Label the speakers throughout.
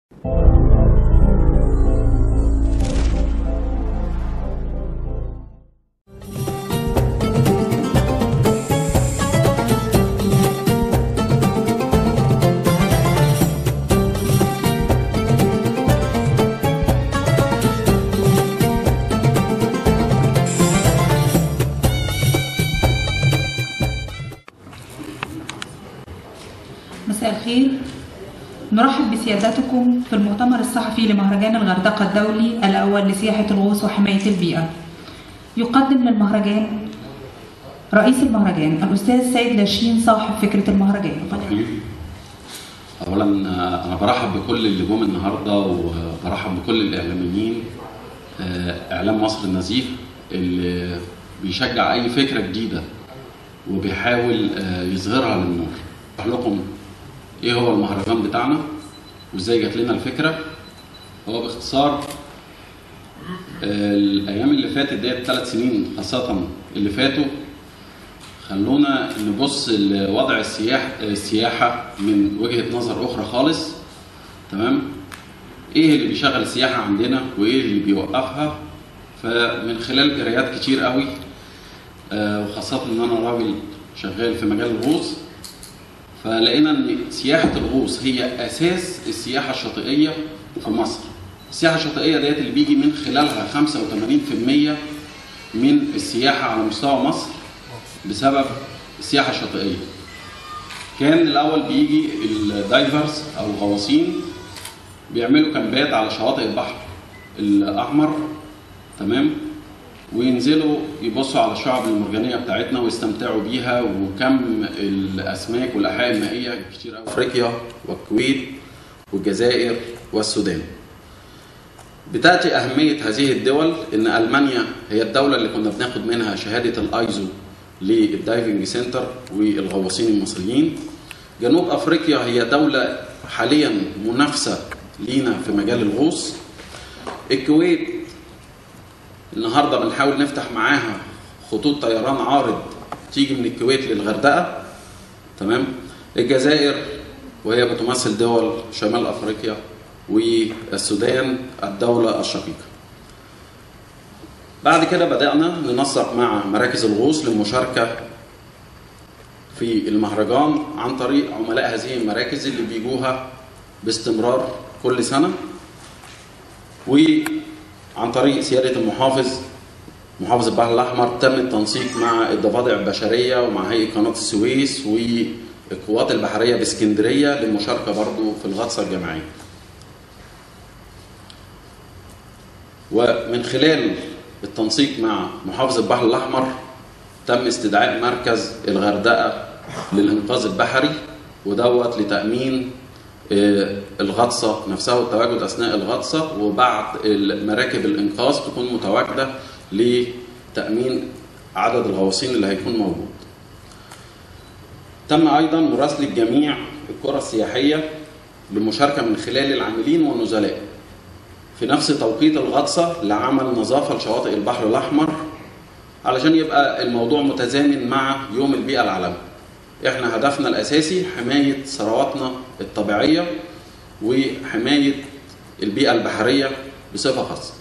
Speaker 1: مساء الخير نرحب بسيادتكم في المؤتمر الصحفي لمهرجان الغردقة الدولي الأول لسياحة الغوص وحماية البيئة يقدم للمهرجان رئيس المهرجان الأستاذ سيد لاشين صاحب فكرة المهرجان
Speaker 2: الرحيم. اولا آه، انا برحب بكل اللي جم النهارده وبرحب بكل الاعلاميين آه، اعلام مصر النزيه اللي بيشجع اي فكره جديده وبيحاول آه، يظهرها للنور اشرح لكم ايه هو المهرجان بتاعنا وازاي جات لنا الفكره هو باختصار آه، الايام اللي فاتت ديت ثلاث سنين خاصه اللي فاتوا خلونا نبص لوضع السياح السياحة من وجهة نظر أخرى خالص تمام إيه اللي بيشغل السياحة عندنا وإيه اللي بيوقفها فمن خلال قرايات كتير قوي آه، وخاصة إن أنا راجل شغال في مجال الغوص فلقينا إن سياحة الغوص هي أساس السياحة الشاطئية في مصر السياحة الشاطئية ديت اللي بيجي من خلالها 85% من السياحة على مستوى مصر بسبب السياحه الشاطئيه. كان الاول بيجي الدايفرز او الغواصين بيعملوا كامبات على شواطئ البحر الاحمر تمام وينزلوا يبصوا على الشعب المرجانيه بتاعتنا ويستمتعوا بيها وكم الاسماك والاحياء المائيه كتير قوي افريقيا والكويت والجزائر والسودان. بتاتي اهميه هذه الدول ان المانيا هي الدوله اللي كنا بناخد منها شهاده الايزو للدايفنج سنتر والغواصين المصريين جنوب افريقيا هي دوله حاليا منافسه لينا في مجال الغوص الكويت النهارده بنحاول نفتح معاها خطوط طيران عارض تيجي من الكويت للغردقه تمام الجزائر وهي بتمثل دول شمال افريقيا والسودان الدوله الشقيقه بعد كده بدأنا ننسق مع مراكز الغوص للمشاركة في المهرجان عن طريق عملاء هذه المراكز اللي بيجوها باستمرار كل سنة وعن طريق سيادة المحافظ محافظ البحر الأحمر تم التنسيق مع الضفادع البشرية ومع هيئة قناة السويس والقوات البحرية باسكندرية للمشاركة برضو في الغطسة الجماعية ومن خلال بالتنسيق مع محافظ البحر الأحمر تم استدعاء مركز الغردقة للإنقاذ البحري ودوت لتأمين آه، الغطسة نفسها والتواجد أثناء الغطسة وبعد مراكب الإنقاذ تكون متواجدة لتأمين عدد الغواصين اللي هيكون موجود تم أيضا مراسلة جميع القرى السياحية للمشاركة من خلال العاملين والنزلاء في نفس توقيت الغطسة لعمل نظافة لشواطئ البحر الأحمر علشان يبقى الموضوع متزامن مع يوم البيئة العالمي احنا هدفنا الأساسي حماية ثرواتنا الطبيعية وحماية البيئة البحرية بصفة خاصة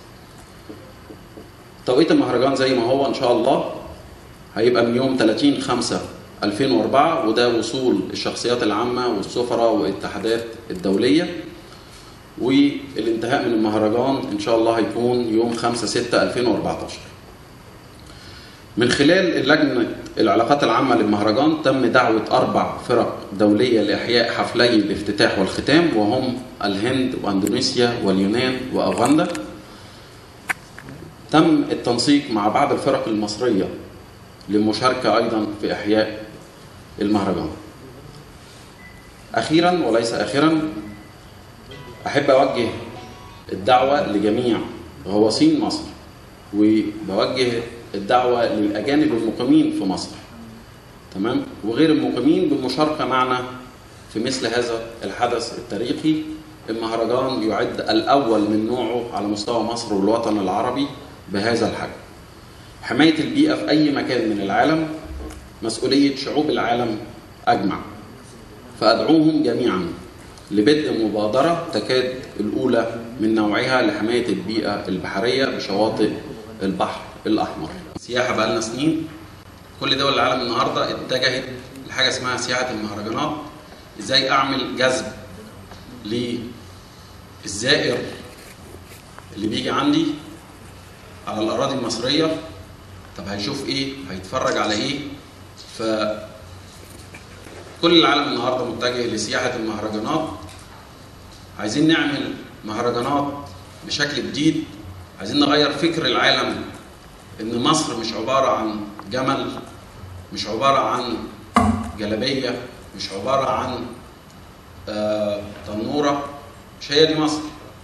Speaker 2: توقيت المهرجان زي ما هو إن شاء الله هيبقى من يوم 30 5 2004 وده وصول الشخصيات العامة والسفراء والاتحادات الدولية والانتهاء من المهرجان ان شاء الله هيكون يوم 5 6 2014 من خلال لجنة العلاقات العامة للمهرجان تم دعوة أربع فرق دولية لإحياء حفلي الافتتاح والختام وهم الهند وأندونيسيا واليونان وأوغندا تم التنسيق مع بعض الفرق المصرية للمشاركة أيضا في إحياء المهرجان أخيرا وليس آخرا احب اوجه الدعوه لجميع غواصين مصر وبوجه الدعوه للاجانب المقيمين في مصر تمام وغير المقيمين بالمشاركه معنا في مثل هذا الحدث التاريخي المهرجان يعد الاول من نوعه على مستوى مصر والوطن العربي بهذا الحجم حمايه البيئه في اي مكان من العالم مسؤوليه شعوب العالم اجمع فادعوهم جميعا لبدء مبادرة تكاد الأولى من نوعها لحماية البيئة البحرية بشواطئ البحر الأحمر سياحة بقالنا سنين كل دول العالم النهاردة اتجهت لحاجة اسمها سياحة المهرجانات ازاي اعمل جذب للزائر اللي بيجي عندي على الأراضي المصرية طب هيشوف ايه هيتفرج على ايه ف كل العالم النهارده متجه لسياحه المهرجانات عايزين نعمل مهرجانات بشكل جديد عايزين نغير فكر العالم ان مصر مش عباره عن جمل مش عباره عن جلبيه مش عباره عن آه تنوره مش هي دي مصر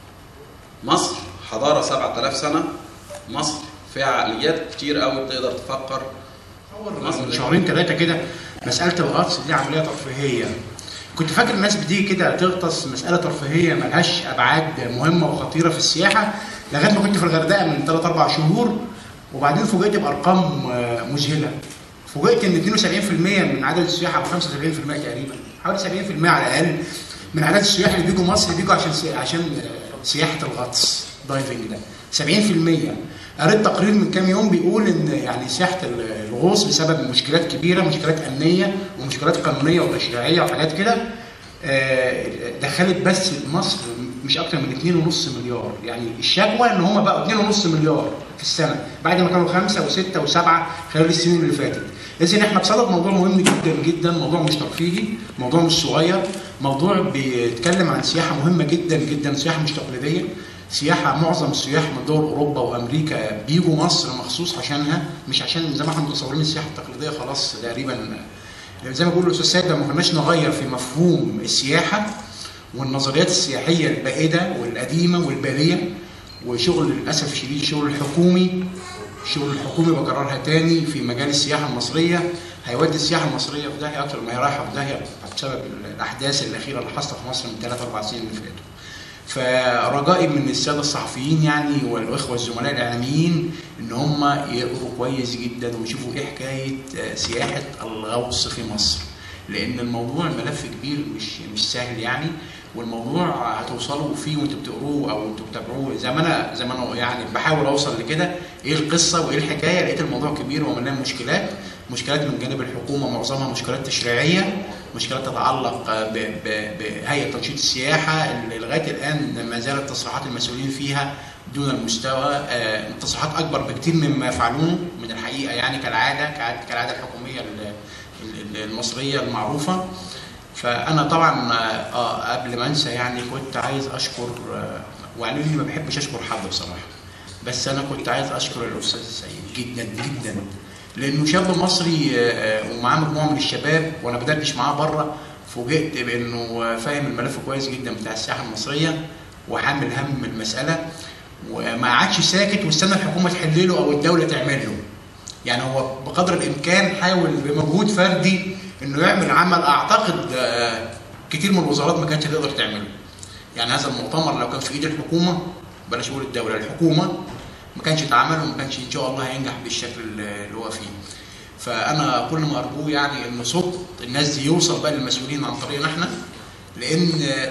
Speaker 2: مصر حضاره 7000 سنه مصر فيها عقليات كتير قوي بتقدر تفكر
Speaker 3: من شهرين ثلاثه كده مساله الغطس دي عمليه ترفيهيه كنت فاكر الناس بتيجي كده تغطس مساله ترفيهيه ملهاش ابعاد مهمه وخطيره في السياحه لغايه ما كنت في الغردقه من ثلاث اربع شهور وبعدين فوجئت بارقام مذهله فوجئت ان 72% من عدد السياح او 75% تقريبا حوالي 70% على الاقل من عدد السياح اللي بيجوا مصر بيجوا عشان سي... عشان سياحه الغطس دايفنج ده 70% قريت تقرير من كام يوم بيقول ان يعني سياحه الغوص بسبب مشكلات كبيره مشكلات امنيه ومشكلات قانونيه وتشريعيه وحاجات كده دخلت بس مصر مش اكتر من 2.5 مليار يعني الشكوى ان هم بقوا 2.5 مليار في السنه بعد ما كانوا خمسه وسته وسبعه خلال السنين اللي فاتت اذا احنا بصدد موضوع مهم جدا جدا موضوع مش ترفيهي موضوع مش صغير موضوع بيتكلم عن سياحه مهمه جدا جدا سياحه مش تقليديه سياحه معظم السياح من دول اوروبا وامريكا بيجوا مصر مخصوص عشانها مش عشان زي ما احنا متصورين السياحه التقليديه خلاص تقريبا زي ما بيقول الاستاذ سيد لو ما كناش نغير في مفهوم السياحه والنظريات السياحيه البائده والقديمه والباليه وشغل للاسف الشديد الشغل الحكومي الشغل الحكومي بكررها تاني في مجال السياحه المصريه هيودي السياحه المصريه في داهيه اكتر ما هي رايحه في داهيه بسبب الاحداث الاخيره اللي حصلت في مصر من ثلاث اربع سنين اللي فاتوا. فرجائي من الساده الصحفيين يعني والاخوه الزملاء الاعلاميين ان هم يقروا كويس جدا ويشوفوا ايه حكايه سياحه الغوص في مصر. لان الموضوع الملف كبير مش مش سهل يعني والموضوع هتوصلوا فيه وانتوا بتقروه او انتوا بتتابعوه زي ما انا زي ما انا يعني بحاول اوصل لكده ايه القصه وايه الحكايه لقيت الموضوع كبير ومليان مشكلات مشكلات من جانب الحكومه معظمها مشكلات تشريعيه مشكلات تتعلق بهيئه تنشيط السياحه اللي لغايه الان ما زالت تصريحات المسؤولين فيها دون المستوى تصريحات اكبر بكثير مما يفعلونه من الحقيقه يعني كالعاده كالعاده الحكوميه المصريه المعروفه فانا طبعا آه قبل ما انسى يعني كنت عايز اشكر آه وقالوا لي ما بحبش اشكر حد بصراحه بس انا كنت عايز اشكر الاستاذ سعيد جدا جدا لانه شاب مصري آه ومعاه مجموعه من الشباب وانا بدردش معاه بره فوجئت بانه فاهم الملف كويس جدا بتاع السياحه المصريه وحامل هم المساله وما قعدش ساكت واستنى الحكومه تحل له او الدوله تعمل له يعني هو بقدر الامكان حاول بمجهود فردي انه يعمل عمل اعتقد كتير من الوزارات ما كانتش تقدر تعمله. يعني هذا المؤتمر لو كان في ايد الحكومه بلاش اقول الدوله الحكومه ما كانش اتعمل وما كانش ان شاء الله هينجح بالشكل اللي هو فيه. فانا كل ما ارجوه يعني ان صوت الناس دي يوصل بقى للمسؤولين عن طريقنا احنا لان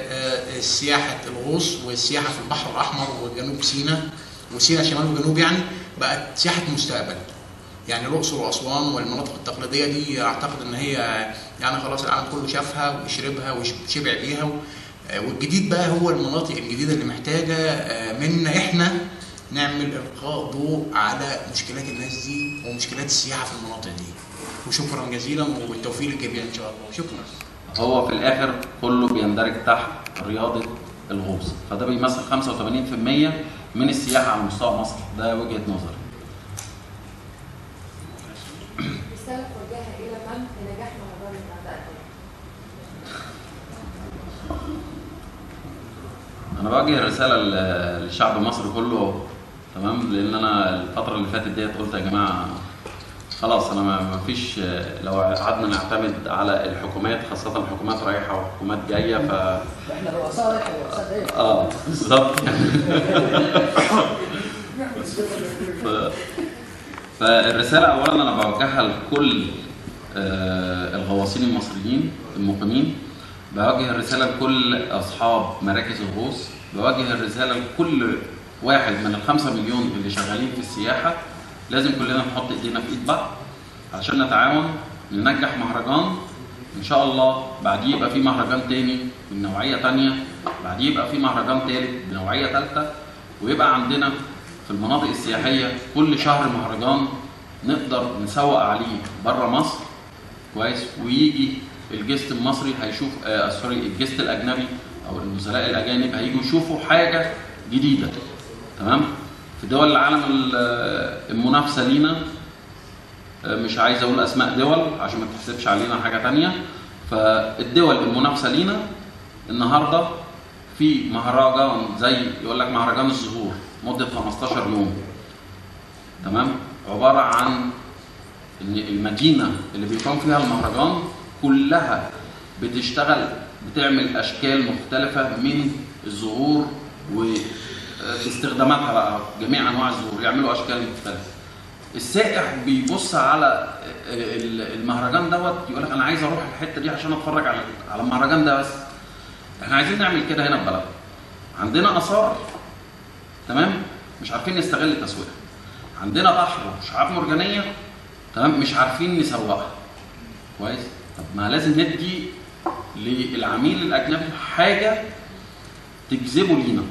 Speaker 3: سياحه الغوص والسياحه في البحر الاحمر وجنوب سيناء وسيناء شمال وجنوب يعني بقت سياحه مستقبل. يعني الاقصر واسوان والمناطق التقليديه دي اعتقد ان هي يعني خلاص العالم كله شافها وشربها وشبع بيها والجديد بقى هو المناطق الجديده اللي محتاجه منا احنا نعمل القاء ضوء على مشكلات الناس دي ومشكلات السياحه في المناطق دي وشكرا جزيلا وبالتوفيق للجميع ان شاء الله شكرا
Speaker 2: هو في الاخر كله بيندرج تحت رياضه الغوص فده بيمثل 85% من السياحه على مستوى مصر ده وجهه نظري
Speaker 4: رسالة توجهها إلى من لنجاح مهرجان الغردقة
Speaker 2: انا بوجه رساله للشعب المصري كله تمام لان انا الفتره اللي فاتت ديت قلت يا جماعه خلاص انا ما فيش لو قعدنا نعتمد على الحكومات خاصه الحكومات رايحه وحكومات جايه ف
Speaker 5: احنا الرؤساء رايحه والرؤساء جايه
Speaker 2: اه بالظبط ف... فالرساله اولا انا بوجهها لكل الغواصين المصريين المقيمين بوجه الرساله لكل اصحاب مراكز الغوص بوجه الرساله لكل واحد من الخمسة مليون اللي شغالين في السياحه لازم كلنا نحط ايدينا في ايد بعض عشان نتعاون ننجح مهرجان ان شاء الله بعديه يبقى في مهرجان تاني من نوعيه تانيه بعديه يبقى في مهرجان تالت بنوعيه تالته ويبقى عندنا في المناطق السياحيه كل شهر مهرجان نقدر نسوق عليه بره مصر كويس ويجي الجست المصري هيشوف آه سوري الجست الاجنبي او النزلاء الاجانب هيجوا يشوفوا حاجه جديده تمام في دول العالم ال- آه، المنافسه لينا آه، مش عايز اقول اسماء دول عشان ما تحسبش علينا حاجه تانية فالدول المنافسه لينا النهارده في مهرجان زي يقول لك مهرجان الزهور مده 15 يوم تمام عباره عن ان المدينه اللي بيقام فيها المهرجان كلها بتشتغل بتعمل اشكال مختلفه من الزهور واستخداماتها بقى جميع انواع الزهور يعملوا اشكال مختلفه السائح بيبص على المهرجان دوت يقول لك انا عايز اروح الحته دي عشان اتفرج على على المهرجان ده بس احنا عايزين نعمل كده هنا في بلدنا عندنا اثار تمام مش عارفين نستغل تسويقها عندنا بحر وشعاب مرجانيه تمام مش عارفين نسوقها كويس طب ما لازم ندي للعميل الاجنبي حاجه تجذبه لينا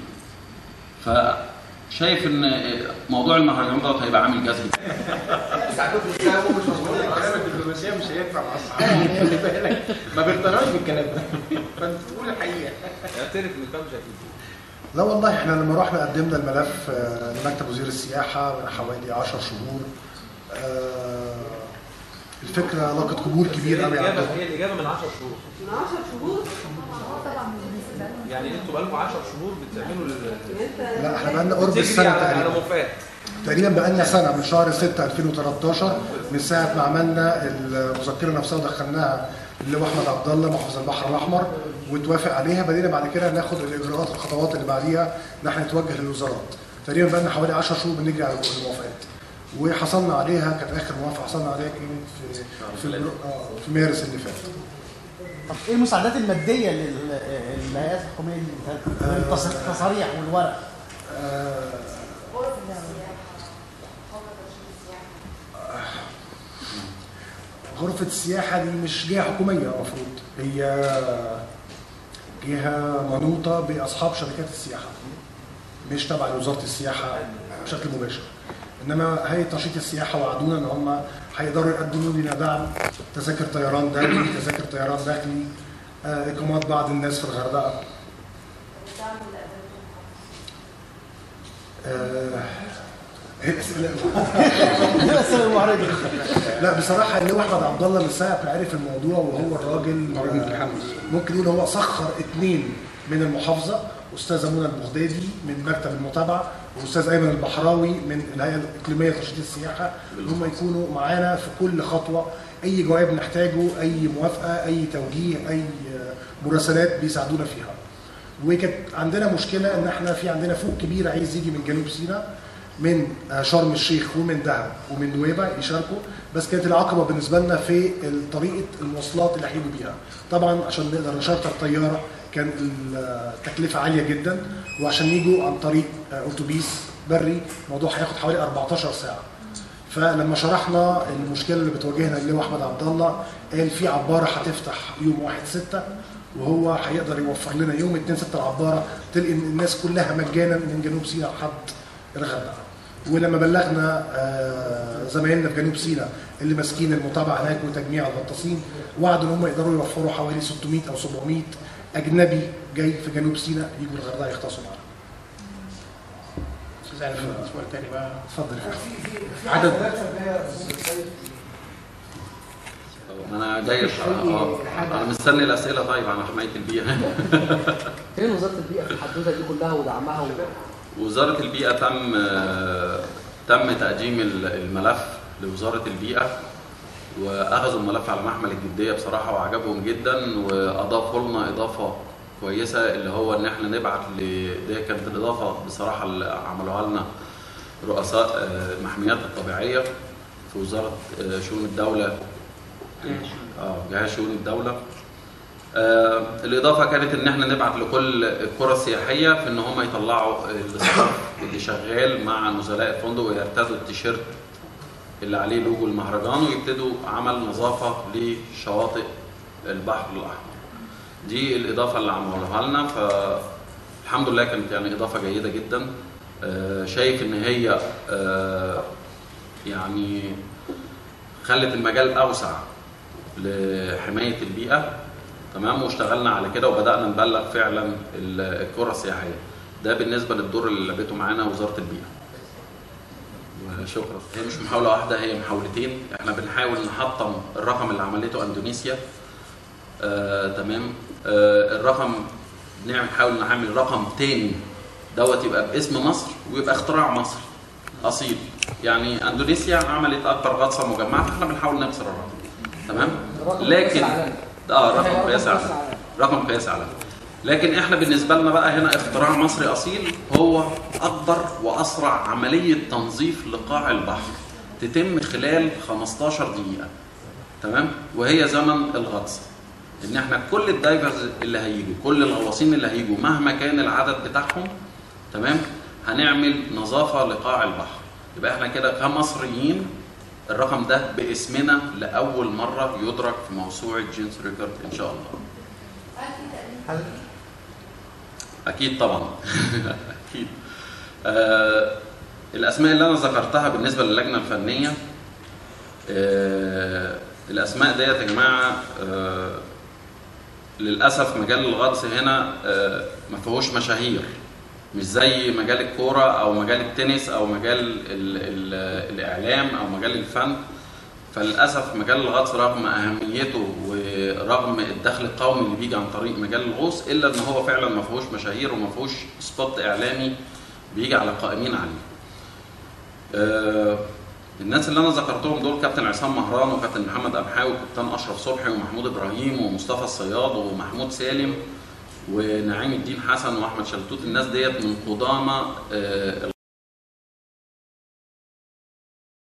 Speaker 2: فشايف ان موضوع المهرجان دوت هيبقى عامل جذب
Speaker 5: ساعتكم ازاي هم مش موجودين
Speaker 3: الكلام
Speaker 5: اصلا
Speaker 3: الدبلوماسيه مش هينفع مع الصحافه خلي بالك ما بيقتنعوش بالكلام ده فانت تقول الحقيقه
Speaker 5: اعترف ان كام مش هيفيد
Speaker 6: لا والله احنا لما رحنا قدمنا الملف آه، لمكتب وزير السياحه من حوالي 10 شهور آه، الفكره لقت قبول كبير قوي
Speaker 5: الاجابه
Speaker 6: عندهم
Speaker 5: هي الاجابه من 10 شهور
Speaker 4: من 10 شهور طبعا
Speaker 5: يعني انتوا بقالكم 10 شهور بتعملوا ال-
Speaker 6: لا احنا بقالنا قرب
Speaker 5: بتجري
Speaker 6: السنه
Speaker 5: على على
Speaker 6: تقريبا
Speaker 5: مفاد
Speaker 6: تقريبا بقالنا سنه من شهر 6 2013 من ساعه ما عملنا المذكره نفسها ودخلناها اللواء احمد عبد الله محافظ البحر الاحمر وتوافق عليها بدينا بعد كده ناخد الاجراءات الخطوات اللي بعديها ان احنا نتوجه للوزارات تقريبا بقالنا حوالي 10 شهور بنجري على الموافقات وحصلنا عليها كانت اخر موافقه حصلنا عليها كانت في في, برو- آه، في مارس اللي فات
Speaker 7: طب ايه المساعدات الماديه لل- للهيئات الحكوميه اللي بتاعت- التص- التصاريح والورق
Speaker 6: آه،
Speaker 4: غرف السياحه حكومه ترشيد السياحه
Speaker 6: غرفة السياحة دي مش جهة حكومية المفروض هي جهة منوطة بأصحاب شركات السياحة مش تبع لوزارة السياحة بشكل مباشر إنما هيئة تنشيط السياحة وعدونا إن هم هيقدروا يقدموا لنا دعم تذاكر طيران داخلي تذاكر طيران داخلي آه، إقامات بعض الناس في الغردقة
Speaker 4: بتعمل الادوات
Speaker 6: آه، إيه الأسئلة؟
Speaker 7: دي الاسئله المحرجه
Speaker 6: لا بصراحه اللي هو احمد عبد الله من ساعه ما عرف الموضوع وهو الراجل آه، ممكن يقول هو سخر اثنين من المحافظه استاذه منى البغدادي من مكتب المتابعه واستاذ ايمن البحراوي من الهيئه الاقليميه لتنشيط السياحه ان هم يكونوا معانا في كل خطوه اي جواب نحتاجه اي موافقه اي توجيه اي آه، مراسلات بيساعدونا فيها وكانت عندنا مشكله ان احنا في عندنا فوق كبير عايز يجي من جنوب سيناء من آه، شرم الشيخ ومن دهب ومن نويبع يشاركوا بس كانت العقبه بالنسبه لنا في طريقه المواصلات اللي هيجوا بيها طبعا عشان نقدر نشارتر طياره كان التكلفه عاليه جدا وعشان يجوا عن طريق آه، اتوبيس بري الموضوع هياخد حوالي 14 ساعه فلما شرحنا المشكله اللي بتواجهنا اللي هو احمد عبد الله قال في عباره هتفتح يوم 1 6 وهو هيقدر يوفر لنا يوم 2 6 العباره تلقي الناس كلها مجانا من جنوب سيناء لحد الغردقه ولما بلغنا آه، زمايلنا في جنوب سيناء اللي ماسكين المتابعه هناك وتجميع الغطاسين وعدوا ان هم يقدروا يوفروا حوالي 600 او 700 اجنبي جاي في جنوب سيناء يجوا الغردقه يغطسوا معانا.
Speaker 3: استاذ علي سؤال تاني بقى
Speaker 6: اتفضل يا فندم.
Speaker 3: عدد
Speaker 2: انا جاي اه انا مستني الاسئله طيب عن حمايه البيئه
Speaker 5: فين وزاره البيئه في الحدوته دي كلها ودعمها و...
Speaker 2: وزاره البيئه تم آه، تم تقديم ال- الملف لوزاره البيئه واخذوا الملف على محمل الجديه بصراحه وعجبهم جدا واضافوا لنا اضافه كويسه اللي هو ان احنا نبعت ل دي كانت الاضافه بصراحه اللي عملوها لنا رؤساء آه، المحميات الطبيعيه في وزاره آه، شؤون الدوله اه جهاز شؤون الدوله آه، الاضافه كانت ان احنا نبعت لكل القرى السياحيه في ان هم يطلعوا الستاف اللي شغال مع نزلاء الفندق ويرتدوا التيشيرت اللي عليه لوجو المهرجان ويبتدوا عمل نظافه لشواطئ البحر الاحمر. دي الاضافه اللي عملوها لنا فالحمد لله كانت يعني اضافه جيده جدا آه، شايف ان هي آه، يعني خلت المجال اوسع لحمايه البيئه تمام واشتغلنا على كده وبدانا نبلغ فعلا ال- القرى السياحيه ده بالنسبه للدور اللي لعبته معانا وزاره البيئه وشكرا هي مش محاوله واحده هي محاولتين احنا بنحاول نحطم الرقم اللي عملته اندونيسيا آه، تمام آه، الرقم نعمل نحاول نعمل رقم تاني دوت يبقى باسم مصر ويبقى اختراع مصري اصيل يعني اندونيسيا عملت اكبر غطسه مجمعه احنا بنحاول نكسر الرقم تمام
Speaker 5: الرقم
Speaker 2: لكن
Speaker 5: قياس العالمي.
Speaker 2: اه
Speaker 5: هي
Speaker 2: رقم قياس عالمي
Speaker 5: العالمي.
Speaker 2: رقم قياس عالمي لكن احنا بالنسبه لنا بقى هنا اختراع مصري اصيل هو اكبر واسرع عمليه تنظيف لقاع البحر تتم خلال 15 دقيقه تمام وهي زمن الغطس ان احنا كل الدايفرز اللي هيجوا كل الغواصين اللي هيجوا مهما كان العدد بتاعهم تمام هنعمل نظافه لقاع البحر يبقى احنا كده كمصريين الرقم ده باسمنا لاول مره يدرك في موسوعه جينس ريكورد ان شاء الله
Speaker 4: هل في تأمين
Speaker 5: هل
Speaker 2: اكيد طبعا اكيد آه الاسماء اللي انا ذكرتها بالنسبه للجنه الفنيه آه الاسماء ديت يا جماعه آه للاسف مجال الغطس هنا آه ما فيهوش مشاهير مش زي مجال الكوره او مجال التنس او مجال ال ال الاعلام او مجال الفن فللاسف مجال الغطس رغم اهميته ورغم الدخل القومي اللي بيجي عن طريق مجال الغوص الا ان هو فعلا ما فيهوش مشاهير وما فيهوش سبوت اعلامي بيجي على القائمين عليه. آه، الناس اللي انا ذكرتهم دول كابتن عصام مهران وكابتن محمد ابحاوي وكابتن اشرف صبحي ومحمود ابراهيم ومصطفى الصياد ومحمود سالم ونعيم الدين حسن واحمد شلتوت الناس ديت من قدامى آه،